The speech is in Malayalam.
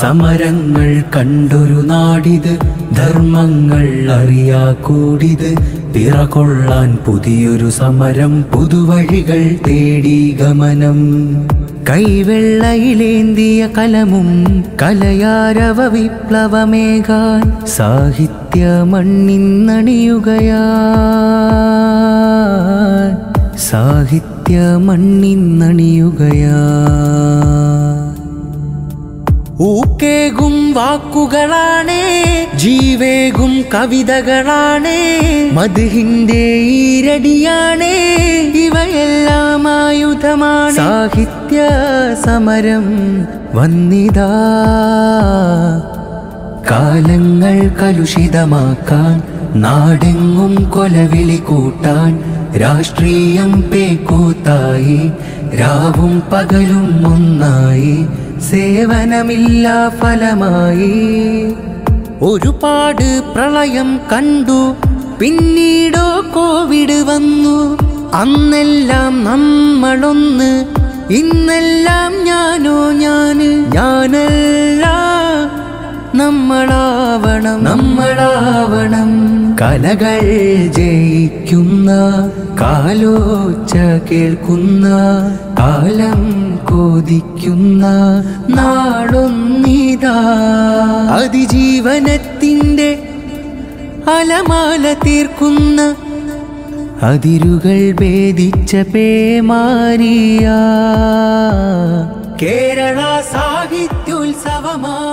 സമരങ്ങൾ കണ്ടൊരു നാടിത് ധർമ്മങ്ങൾ അറിയാ കൂടിത് പിറകൊള്ളാൻ പുതിയൊരു സമരം പുതുവഴികൾ തേടി ഗമനം കൈവെള്ളയിലേന്തിയ കലമും കലയാരവ വിപ്ലവമേകാൻ സാഹിത്യ മണ്ണിന്നണിയുകയാ സാഹിത്യ മണ്ണിന്നണിയുകയാ ഊക്കേകും വാക്കുകളാണേ ജീവേകും കവിതകളാണേ മധുഹിന്റെ ഈരടിയാണേ ഇവയെല്ലാം ആയുധമാണ് സാഹിത്യ സമരം വന്നിതാ കാലങ്ങൾ കലുഷിതമാക്കാൻ നാടെങ്ങും കൊലവിളി കൂട്ടാൻ രാഷ്ട്രീയം പേക്കൂത്തായി രാവും പകലും ഒന്നായി സേവനമില്ല ഫലമായി ഒരുപാട് പ്രളയം കണ്ടു പിന്നീടോ കോവിഡ് വന്നു അന്നെല്ലാം നമ്മളൊന്ന് ഇന്നെല്ലാം ഞാനോ ഞാന് ഞാനല്ല നമ്മളാവണം നമ്മളാവണം കലകൾ ജയിക്കുന്ന കാലോച്ച കേൾക്കുന്ന കാലം കൊതിക്കുന്ന നാളൊന്നിതാ അതിജീവനത്തിൻ്റെ അലമാല തീർക്കുന്ന അതിരുകൾ ഭേദിച്ച പേമാരിയ കേരള സാഹിത്യോത്സവമാ